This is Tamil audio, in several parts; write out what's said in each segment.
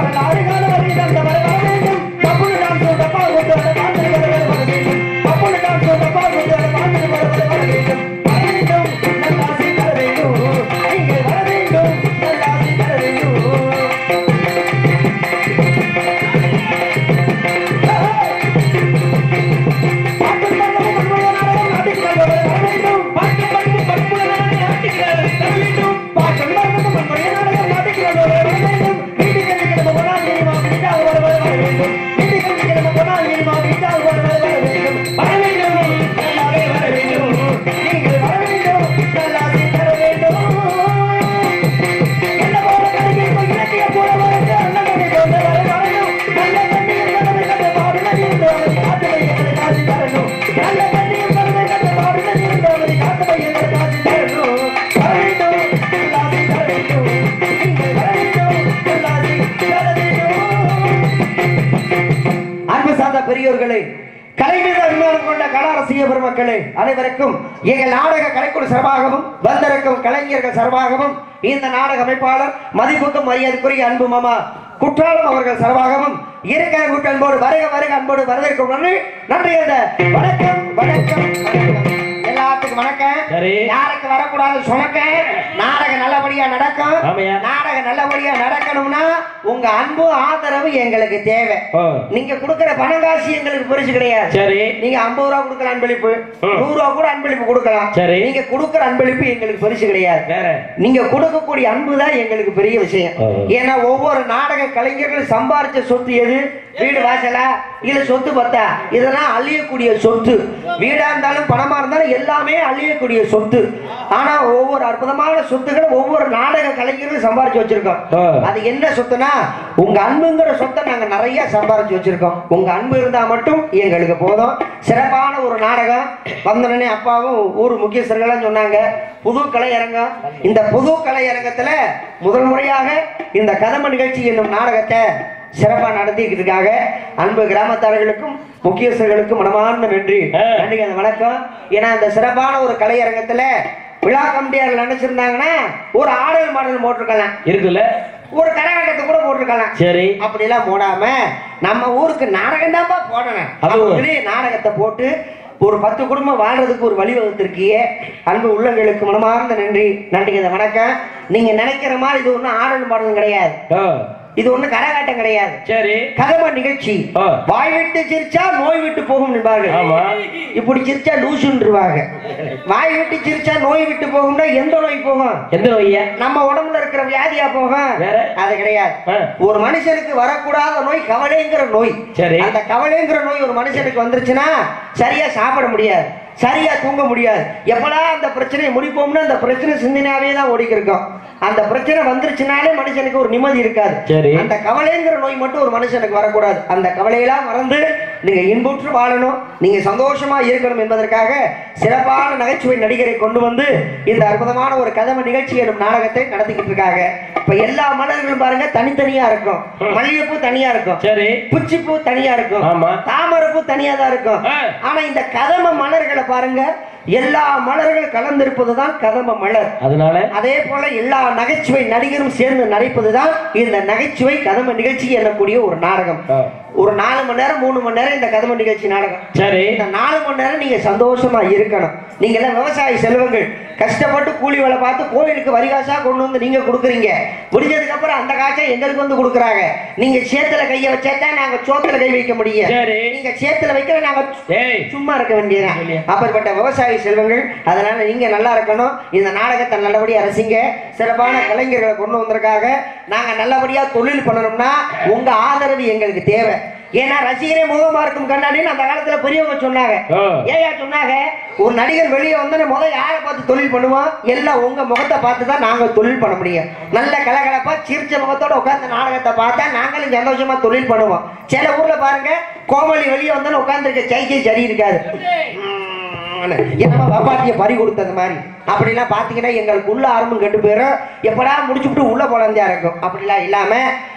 வரலாறு கால வழி தந்த வர வர வேண்டும் பப்புனு நான் சொல்ற பால் கொண்டு வர பாட்டு வர வர வர வேண்டும் பப்புனு நான் சொல்ற பால் கொண்டு வர பாட்டு வர வர வர வேண்டும் வர வேண்டும் நல்லாசி தர வேண்டும் இங்கே வர வேண்டும் நல்லாசி தர வேண்டும் பாட்டு மன்னமும் மண்முழனாலும் நாட்டுக்கு வர வர வேண்டும் பாட்டு மன்னமும் மண்முழனாலும் நாட்டுக்கு வர வர வேண்டும் பாட்டு மன்னமும் மண்முழனாலும் நாட்டுக்கு வர வர வேண்டும் வீட்டுக்கு கிளம்ப போனால் இனிமா வீட்டாக வர வர வர வேண்டும் வீட்டுக்கு கிளம்ப போனால் இனிமா வீட்டாக வர வர வர வேண்டும் வர வேண்டும் நல்லாவே வர வேண்டும் நீங்கள் வர வேண்டும் நல்லாவே தர வேண்டும் என்ன போல கருவிகள் இலக்கிய போல வரைந்து அண்ணனை கொண்டு வர வரணும் நல்ல கண்ணியம் கலவை கண்டு பாடுன இருந்தவரை காட்டுவை எங்களை காட்சி தரணும் நல்ல கண்ணியம் கலவை கண்டு பாடுன இருந்தவரை காட்டுவை எங்களை காட்சி தரணும் வர வேண்டும் எல்லாமே தர வேண்டும் நீங்கள் வர வேண்டும் எல்லாமே தர வேண்டும் அன்பு சார்ந்த பெரியோர்களே கலை மீது அபிமானம் கொண்ட கலா ரசிக பெருமக்களே அனைவருக்கும் எங்கள் நாடக கலைக்குழு சார்பாகவும் வந்திருக்கும் கலைஞர்கள் சார்பாகவும் இந்த நாடக அமைப்பாளர் மதிப்புக்கும் மரியாதைக்குரிய அன்பு மாமா குற்றாலம் அவர்கள் சார்பாகவும் இருக்கிற கூட்டன்போடு வருக வருக அன்போடு வரவேற்கும் நன்றி நன்றி அந்த வணக்கம் வணக்கம் வணக்கம் எல்லாத்துக்கும் வணக்கம் சரி. யாருக்கு வரக்கூடாது சொன்னக்க நாடகம் நல்லபடியா நடக்கும் ஆமையா. நாடகம் நல்லபடியா நடக்கணும்னா உங்க அன்பு ஆதரவு எங்களுக்கு தேவை ஓ நீங்க கொடுக்கிற பணம் காசு எங்களுக்கு பெருசு கிடையாது சரி நீங்க ஐம்பது ரூபா கொடுக்கலாம் அன்பளிப்பு ம். நூறு ரூபா கூட அன்பளிப்பு கொடுக்கலாம் சரி. நீங்க கொடுக்கிற அன்பளிப்பு எங்களுக்கு பெருசு கிடையாது வேற நீங்க கொடுக்கக்கூடிய அன்பு தான் எங்களுக்கு பெரிய விஷயம் ஓ. ஏன்னா ஒவ்வொரு நாடக கலைஞர்களும் சம்பாரிச்ச சொத்து எது வீடு வாசலா இல்ல சொத்து பத்தா இதெல்லாம் அழியக்கூடிய சொத்து வீடா இருந்தாலும் பணமா இருந்தாலும் எல்லாமே அழியக்கூடிய சொத்து ஆனா ஒவ்வொரு அற்புதமான சொத்துக்களும் ஒவ்வொரு நாடக கலைஞர்களும் சம்பாரிச்சு வச்சிருக்கோம் ஓ. அது என்ன சொத்துனா உங்க அன்புங்கிற சொத்தை நாங்க நிறைய சம்பாரிச்சு வச்சிருக்கோம் உங்க அன்பு இருந்தா மட்டும் எங்களுக்கு போதும் சிறப்பான ஒரு நாடகம் வந்தனே அப்பாவும் ஊர் முக்கியஸ்தர்களும் சொன்னாங்க புது கலையரங்கம் இந்த புது கலையரங்கத்துல முதல் முறையாக இந்த கதம்ப நிகழ்ச்சி என்னும் நாடகத்தை சிறப்பா நடத்திக்கிட்டு இருக்காங்க அன்பு கிராமத்தார்களுக்கும் முக்கியஸ்தர்களுக்கும் மனமார்ந்த நன்றி ஆ. நன்றி அந்த வணக்கம் ஏன்னா இந்த சிறப்பான ஒரு கலையரங்கத்துல விழா கமிட்டியார் நினைச்சிருந்தாங்கன்னா ஒரு ஆடல் மாடல் போட்டிருக்கலாம் இருக்குல்ல ஒரு கரகாட்டத்தை கூட போட்டிருக்கலாம் சரி அப்படி எல்லாம் போடாம நம்ம ஊருக்கு நாடகம் தான்ப்பா போடணும் அதுவும். அப்படின்னு நாடகத்தை போட்டு ஒரு பத்து குடும்பம் வாழ்றதுக்கு ஒரு வழி வகுத்திருக்கியே அன்பு உள்ளங்களுக்கு மனமார்ந்த நன்றி நன்றிங்க இந்த வணக்கம் நீங்க நினைக்கிற மாதிரி இது ஒண்ணும் ஆடல் பாடலும் கிடையாது ஓ இது ஒண்ணும் கரகாட்டம் கிடையாது சரி கதம்ப நிகழ்ச்சி ஆ. வாய் விட்டு சிரிச்சா நோய் விட்டு போகும் என்பார்கள் ஆமா இப்படி சிரிச்சா லூசுன்றுவாங்க வாய் விட்டு சிரிச்சா நோய் விட்டு போகும்னா எந்த நோய் போகும் எந்த நோய்யா நம்ம உடம்புல இருக்கிற வியாதியா போகும் வேற? அது கிடையாது ஆ. ஒரு மனுஷனுக்கு வரக்கூடாத நோய் கவலைங்கிற நோய் சரி. அந்த கவலைங்கிற நோய் ஒரு மனுஷனுக்கு வந்துருச்சுன்னா சரியா சாப்பிட முடியாது சரியா தூங்க முடியாது எப்படா அந்த பிரச்சனையை முடிப்போம்னு அந்த பிரச்சனை சிந்தனையாவே தான் ஓடிக்கிட்டு இருக்கோம் அந்த பிரச்சனை வந்துருச்சுனாலே மனுஷனுக்கு ஒரு நிம்மதி இருக்காது சரி. அந்த கவலைங்கிற நோய் மட்டும் ஒரு மனுஷனுக்கு வரக்கூடாது அந்த கவலையெல்லாம் மறந்து நீங்க இன்புற்று வாழணும் நீங்க சந்தோஷமா இருக்கணும் என்பதற்காக சிறப்பான நகைச்சுவை நடிகரை கொண்டு வந்து இந்த அற்புதமான ஒரு கதம நிகழ்ச்சி எனும் நாடகத்தை நடத்திக்கிட்டு இருக்காங்க இப்ப எல்லா மலர்களும் பாருங்க தனித்தனியா இருக்கும் மல்லிகைப்பூ தனியா இருக்கும் சரி குச்சிப்பூ தனியா இருக்கும் ஆமா. தாமரைப்பூ தனியா தான் இருக்கும் ஆ. ஆனா இந்த கதம்ப மலர்களை பாருங்க எல்லா மலர்கள் கலந்திருப்பதுதான் கதம்ப மலர் அதனால அதே போல எல்லா நகைச்சுவை நடிகரும் சேர்ந்து நடிப்பதுதான் இந்த நகைச்சுவை கதம்ப நிகழ்ச்சி எனக்கூடிய ஒரு நாடகம் ஆ. ஒரு நாலு மணி நேரம் மூணு மணி நேரம் இந்த கதம்ப நிகழ்ச்சி நாடகம் சரி இந்த நாலு மணி நேரம் நீங்க சந்தோஷமா இருக்கணும் நீங்க எல்லாம் விவசாய செல்வங்கள் கஷ்டப்பட்டு கூலி வேலை பார்த்து கோயிலுக்கு வரி காசா கொண்டு வந்து நீங்க கொடுக்குறீங்க முடிஞ்சதுக்கு அப்புறம் அந்த காசை எங்களுக்கு வந்து கொடுக்குறாங்க நீங்க சேத்துல கைய வச்சாதான் நாங்க சோத்துல கை வைக்க முடியும் சரி. நீங்க சேத்துல வைக்கிற நாங்க ஏய் சும்மா இருக்க வேண்டியதுதான் இல்லையா? அப்படிப்பட்ட விவசாய செல்வங்கள் அதனால நீங்க நல்லா இருக்கணும் இந்த நாடகத்தை நல்லபடியா ரசிங்க சிறப்பான கலைஞர்களை கொண்டு வந்திருக்காங்க நாங்க நல்லபடியா தொழில் பண்ணணும்னா உங்க ஆதரவு எங்களுக்கு தேவை ஏன்னா ரசிகரே முகமா இருக்கும் கண்ணாடின்னு அந்த காலத்துல பெரியவங்க சொன்னாங்க ஆ. ஏயா சொன்னாங்க ஒரு நடிகர் வெளியே வந்தோடனே முதல் யாரை பார்த்து தொழில் பண்ணுவோம் எல்லாம் உங்க முகத்தை பார்த்து தான் நாங்க தொழில் பண்ண முடியும் நல்ல கலகலப்பா சிரிச்ச முகத்தோட உட்கார்ந்து நாடகத்தை பார்த்தா நாங்களும் சந்தோஷமா தொழில் பண்ணுவோம் சில ஊர்ல பாருங்க கோமலி வெளியே வந்தோன்னு உட்கார்ந்துருக்க சைக்கை சரி இருக்காது உம்னு. என்னமோ வப்பாட்டிய பறி கொடுத்தது மாதிரி அப்படிலாம் பாத்தீங்கன்னா எங்களுக்கு உள்ள ஆரம்பம் கெட்டு போயிடும் எப்படா முடிச்சுட்டு உள்ள போலந்தியா இருக்கும் அப்படிலாம் இல்லாம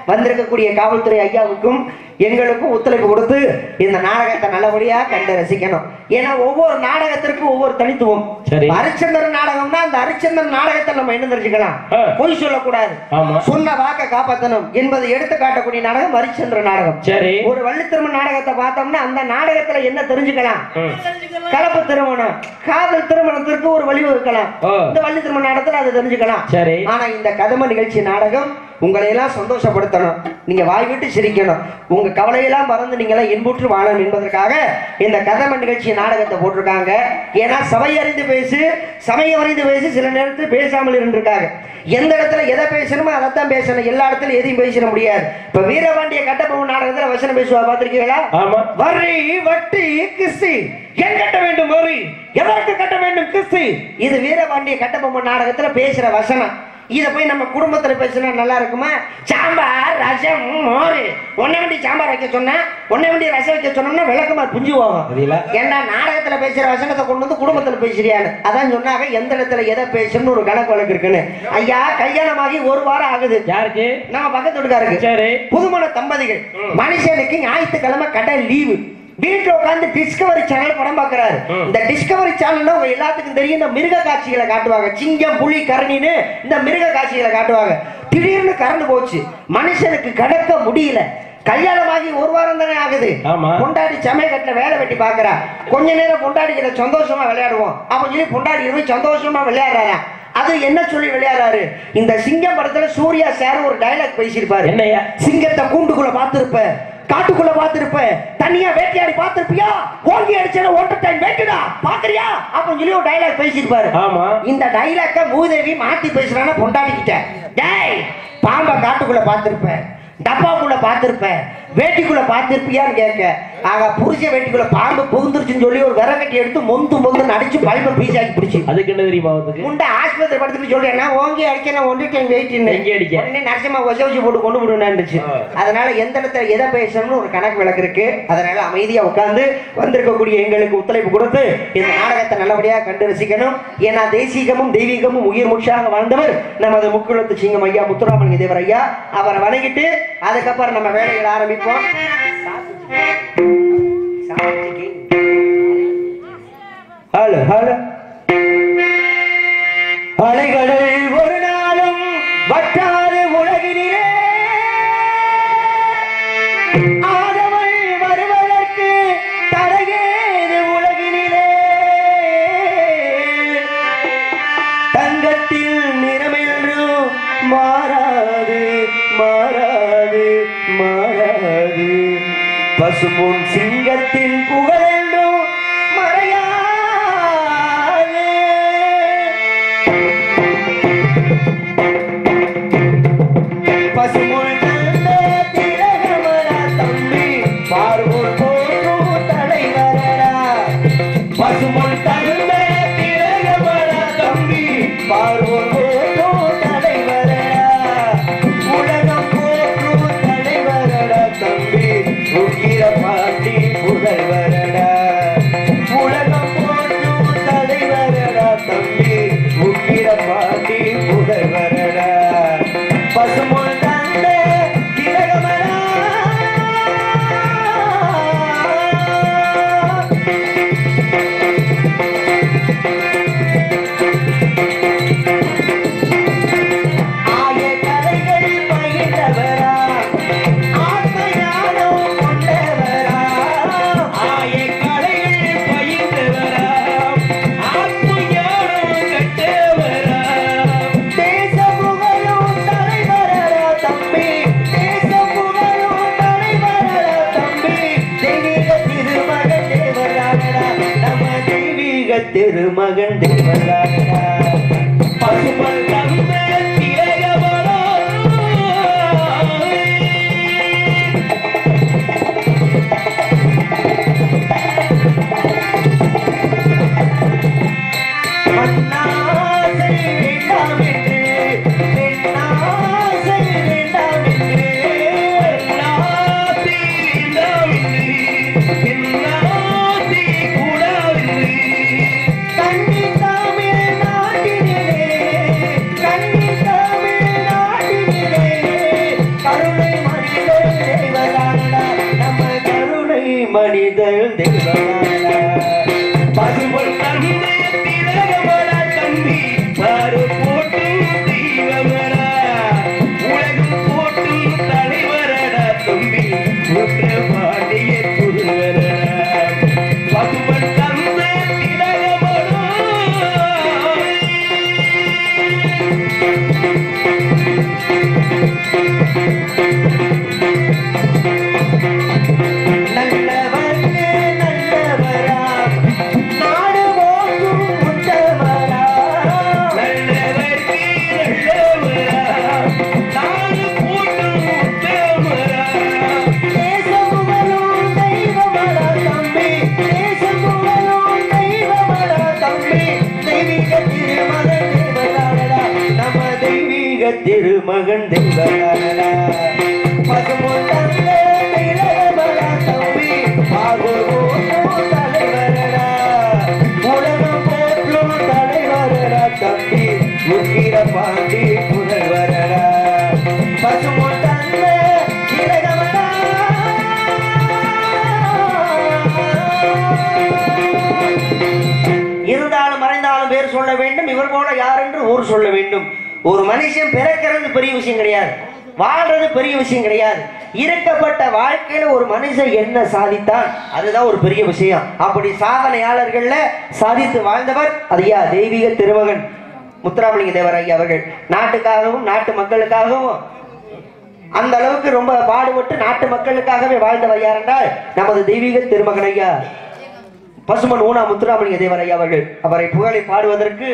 வந்திருக்கக்கூடிய காவல்துறை ஐயாவுக்கும் எங்களுக்கும் ஒத்துழைப்பு கொடுத்து இந்த நாடகத்தை நல்லபடியா கண்டு ரசிக்கணும் ஏன்னா ஒவ்வொரு நாடகத்திற்கும் ஒவ்வொரு தனித்துவம் சரி. ஹரிச்சந்திரன் நாடகம்னா அந்த ஹரிச்சந்திரன் நாடகத்தை நம்ம என்ன தெரிஞ்சுக்கலாம் ஆ. பொய் சொல்லக்கூடாது ஆமா. சொன்ன வாக்க காப்பாத்தணும் என்பதை எடுத்து காட்டக்கூடிய நாடகம் ஹரிச்சந்திர நாடகம் சரி ஒரு வள்ளித்திருமண நாடகத்தை பார்த்தோம்னா அந்த நாடகத்துல என்ன தெரிஞ்சுக்கலாம் ம். கலப்பு திருமணம் காதல் திருமணத்திற்கு ஒரு வழி இருக்கலாம் ஓ. இந்த வள்ளி திருமண நாடகத்துல அதை தெரிஞ்சுக்கலாம் சரி ஆனா இந்த கதம நிகழ்ச்சி நாடகம் உங்களை எல்லாம் சந்தோஷப்படுத்தணும் நீங்க வாய் விட்டு சிரிக்கணும் உங்க கவலையெல்லாம் மறந்து நீங்க எல்லாம் இன்புற்று வாழணும் என்பதற்காக இந்த கதம நிகழ்ச்சி நாடகத்தை போட்டிருக்காங்க ஏன்னா சபை அறிந்து பேசு சமயம் அறிந்து பேசு சில நேரத்தில் பேசாமல் இருந்திருக்காங்க எந்த இடத்துல எதை பேசணுமோ அதைத்தான் பேசணும் எல்லா இடத்துலயும் எதையும் பேசிட முடியாது இப்ப வீரபாண்டிய கட்டபொம்மன் நாடகத்துல வசனம் பேசுவா பார்த்திருக்கீங்களா ஆமா வரி வட்டி கிஸ்தி என் கட்ட வேண்டும் வரி எதற்கு கட்ட வேண்டும் கிஸ்தி இது வீரபாண்டிய கட்டபொம்மன் நாடகத்துல பேசுற வசனம் இத போய் நம்ம குடும்பத்துல பேசினா நல்லா இருக்குமா சாம்பார் ரசம் மோர் ஒன்னை வண்டி சாம்பார் வைக்க சொன்னா ஒன்னை வண்டி ரசம் வைக்க சொன்னோம்னா விளக்குமார் புஞ்சு போகும் புரியல ஏன்டா நாடகத்துல பேசுற வசனத்தை கொண்டு வந்து குடும்பத்துல பேசுறியான்னு அதான் சொன்னாங்க எந்த இடத்துல எதை பேசணும்னு ஒரு கணக்கு வழக்கு இருக்குன்னு ஐயா கல்யாணமாகி ஒரு வாரம் ஆகுது யாருக்கு நம்ம பக்கத்து வீட்டுக்காருக்கு சரி புதுமண தம்பதிகள் மனுஷனுக்கு ஞாயிற்றுக்கிழமை கடை லீவு வீட்டுல உட்கார்ந்து டிஸ்கவரி சேனல் படம் பார்க்கறாரு ம். இந்த டிஸ்கவரி சேனல்ல உங்க எல்லாத்துக்கும் தெரியும் இந்த மிருக காட்சிகளை காட்டுவாங்க சிங்கம் புலி கரணின்னு இந்த மிருக காட்சிகளை காட்டுவாங்க திடீர்னு கரண்ட் போச்சு மனுஷனுக்கு கடக்க முடியல கல்யாணமாகி ஒரு வாரம் தானே ஆகுது ஆமா. பொண்டாடி சமயக்கட்டுல வேலை வெட்டி பாக்குறா கொஞ்ச நேரம் பொண்டாடி கிட்ட சந்தோஷமா விளையாடுவோம் அப்ப சொல்லி பொண்டாடி போய் சந்தோஷமா விளையாடுறாரா அது என்ன சொல்லி விளையாடுறாரு இந்த சிங்கம் படத்துல சூர்யா சார் ஒரு டயலாக் பேசியிருப்பாரு என்னய்யா சிங்கத்தை கூண்டுக்குள்ள பார்த்திருப்ப காட்டுக்குள்ள பார்த்திருப்ப தனியா வேட்டையாடி பார்த்திருப்பியா ஓங்கி அடிச்சன ஓட்ட டைம் வேட்டுடா பாக்குறியா அப்படின்னு சொல்லி ஒரு டைலாக் பேசியிருப்பாரு ஆமா இந்த டைலாக்க மூதேவி மாத்தி பேசுறானா பொண்டாடிக்கிட்ட டேய் பாம்பை காட்டுக்குள்ள பார்த்திருப்ப டப்பாக்குள்ள பார்த்திருப்ப வேட்டிக்குள்ள பார்த்திருப்பியான்னு கேட்க ஆக புருஷ வேட்டிக்குள்ள பாம்பு புகுந்துருச்சுன்னு சொல்லி ஒரு விறகட்டி எடுத்து மொந்து மொந்து அடிச்சு பல்பை பீஸாக்கி பிடிச்சி அதுக்கு என்ன தெரியுமா அவனுக்கு முண்டை ஆஸ்பத்திரி படுத்துட்டு சொல்றேன் நான் ஓங்கி அடிக்க நான் ஒன்றிட்டேன் வெயிட் எங்கே அடிக்க? உடனே நரசிம்மா ஒச வச்சு போட்டு கொண்டு விடுவேன்னுச்சு ஆ. அதனால எந்த இடத்துல எதை பேசணும்னு ஒரு கணக்கு விளக்கு இருக்கு அதனால அமைதியா உட்கார்ந்து வந்திருக்கக்கூடிய எங்களுக்கு ஒத்துழைப்பு கொடுத்து இந்த நாடகத்தை நல்லபடியா கண்டு ரசிக்கணும் ஏன்னா தெய்சீகமும் தெய்வீகமும் உயிர் முற்றாக வாழ்ந்தவர் நமது முக்குளத்து சிங்கம் ஐயா முத்துராமலிங்க தேவர் ஐயா அவரை வணங்கிட்டு அதுக்கப்புறம் நம்ம வேலைகளை ஆரம்பிப்போம் ஹலோ ஹலோ அலைகளில் ஒரு நாளும் வட்டாறு உலகினிலே ஆதவள் வருவதற்கு தடையேது உலகினிலே தங்கத்தில் நிறமென்றும் மாறாது மாறாது மாறாது பசும்பொன் சிங்கத்தின் புகழென்றும் மறையாது பசுமொழி தந்த திலகமரா தம்பி பார்வோர் போற்றும் தலைவரா பசுமொழி தந்த திலகமரா தம்பி பார்வோர் போற்றும் தலைவரா உலகம் போற்றும் தலைவரடா தம்பி உக்கிர பாட்டி புதல்வரடா உலகம் போற்றும் தலைவரடா தம்பி உக்கிர பாட்டி புதல்வரடா பசுமொழி தந்த திலகமரா ஆய கலைகள் பயின்றவரா ஆத்ம ஞானம் கொண்டவரா ஆய கலைகள் பயின்றவரா ஆத்ம ஞானம் கட்டவரா தேச புகழும் தலைவரா தம்பி தேச புகழும் தலைவரா தம்பி தெய்வீக திருமகன் தேவராடா நம்ம தெய்வீக திருமகன் தேவராடா பசுமல் தந்த திலகமலா மண்ணாசை வேண்டாம் என்று பெண்ணாசை வேண்டாம் என்று நாசி நாவின்றி நாசி கூடாவின்றி கண்ணி தமிழ் நாடு பசுபல் தந்தை திலகமடா தம்பி பாரு போட்டும் தெய்வமடா உலகம் போட்டும் தலைவரடா தம்பி உற்ற பாண்டிய குருவரடா பசுபல் தந்தை திலகமடா நல்லவர்க்கு நல்லவரா நாடு போற்றும் உத்தமரா நல்லவர்க்கு நல்லவரா நாடு போட்டும் உத்தமரா தேசமுகலும் தெய்வமடா தம்பி தேசமுகலும் தெய்வமடா தம்பி தெய்வீக திருமகன் தேவதானடா நம்ம தெய்வீக திருமகன் தேவதானடா பசுமுன் தந்த திலகமடா தம்பி பாகோரும் தலைவரடா உலகம் போற்றும் தலைவரடா தம்பி உக்கிர பாண்டி புதல்வரடா பசுமுன் தந்த திலகமடா இருந்தாலும் மறைந்தாலும் பேர் சொல்ல வேண்டும் இவர் போல யார் என்று ஊர் சொல்ல வேண்டும் ஒரு மனுஷன் பிறக்கிறது பெரிய விஷயம் கிடையாது வாழ்றது பெரிய விஷயம் கிடையாது இருக்கப்பட்ட வாழ்க்கையில ஒரு மனுஷன் என்ன சாதித்தான் அதுதான் ஒரு பெரிய விஷயம் அப்படி சாதனையாளர்கள்ல சாதித்து வாழ்ந்தவர் ஐயா தெய்வீக திருமகன் முத்துராமலிங்க தேவர் ஐயா அவர்கள் நாட்டுக்காகவும் நாட்டு மக்களுக்காகவும் அந்த அளவுக்கு ரொம்ப பாடுபட்டு நாட்டு மக்களுக்காகவே வாழ்ந்தவர் யார் என்றால் நமது தெய்வீக திருமகன் ஐயா பசுமன் ஊனா முத்துராமலிங்க தேவர் ஐயா அவர்கள் அவரை புகழை பாடுவதற்கு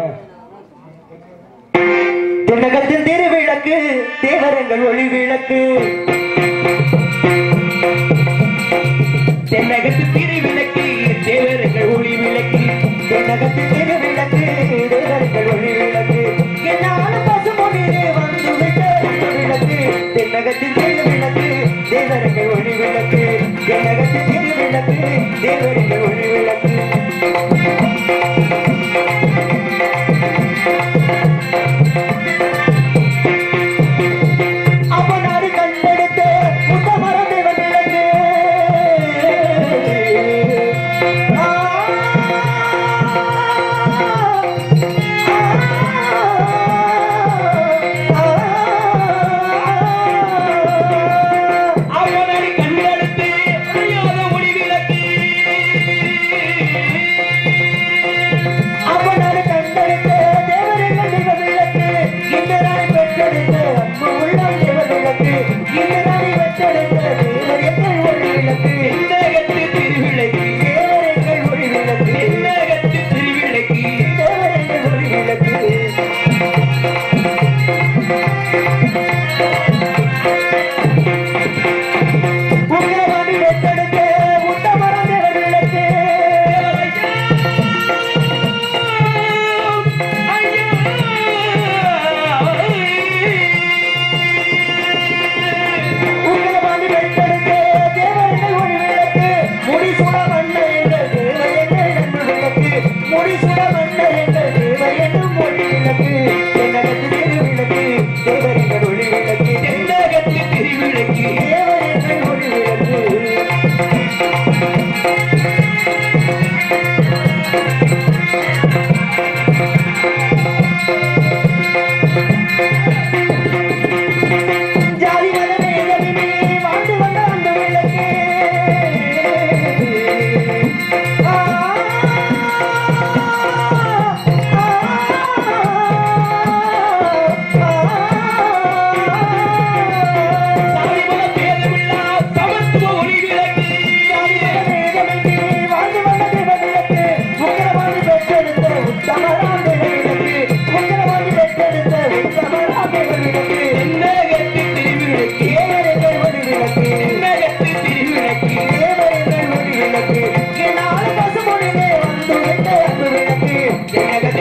தென்னகத்தின் திருவிளக்கு தேவரங்கள் ஒளி விளக்கு தென்னகத்து திருவிளக்கு தேவர்கள் ஒளி விளக்கு தென்னகத்தின் திருவிளக்கு தேவரங்கள் ஒளி விளக்கு என்னாலும் பசுமொழியிலே வந்து விட்ட விளக்கு தென்னகத்தின் திருவிளக்கு தேவரங்கள் ஒளி விளக்கு தென்னகத்தின் திருவிளக்கு தேவரங்கள் ஒளி விளக்கு அப்பனாரு கண்டெடுத்த முத்தமர தேவன் விளக்கு ஆ, அவனடி கண்ணெடுத்து அறியாத ஒளி விளக்கு அப்பனாரு கண்டெடுத்த தேவர்கள் தெய்வ விளக்கு இந்த நாளை பெற்றெடுத்த அன்பு உள்ளம் தேவ விளக்கு இந்த நாளை பெற்றெடுத்த தேவர் எங்கள் ஒளி விளக்கு தென்னகத்து திருவிளக்கு தேவர் எங்கள் ஒளி விளக்கு தென்னகத்து திருவிளக்கு தேவர் எங்கள் ஒளி விளக்கு உக்கிரவாணி வெட்டெடுக்க உத்தமரம் தேவர் விளக்கு உக்கிரவாணி வெட்டெடுக்க தேவர்கள் ஒளி விளக்கு முடிசூட மண்ண எங்கள் தேவர் எங்கள் அன்பு விளக்கு முடிசூட மண்ண எங்கள் தேவர் என்னும் ஒளி விளக்கு தென்னகத்து திருவிளக்கு தேவர் எங்கள் ஒளி விளக்கு தென்னகத்து திருவிளக்கு தேவர் எங்கள் ஒளி விளக்கு ஜாதி மத பேதமின்றி வாழ்ந்து வந்த அந்த விளக்கு ஆ, ஆ, சாதிமத பேதமில்லா சமத்துவ ஒளி விளக்கு ஜாதி மத பேதமின்றி வாழ்ந்து வந்த தேவ விளக்கு உக்கிரவாதி பெற்றெடுத்த உத்தமராம் தேவ விளக்கு உக்கிரவாதி பெற்றெடுத்த உத்தமராம் தேவ விளக்கு தென்னகத்து திருவிளக்கு தேவர்கள் ஒளி விளக்கு தென்னகத்து திருவிளக்கு தேவர்கள் ஒளி விளக்கு என்னால் பசுமொழியிலே வந்து விட்ட அன்பு விளக்கு தென்னகத்து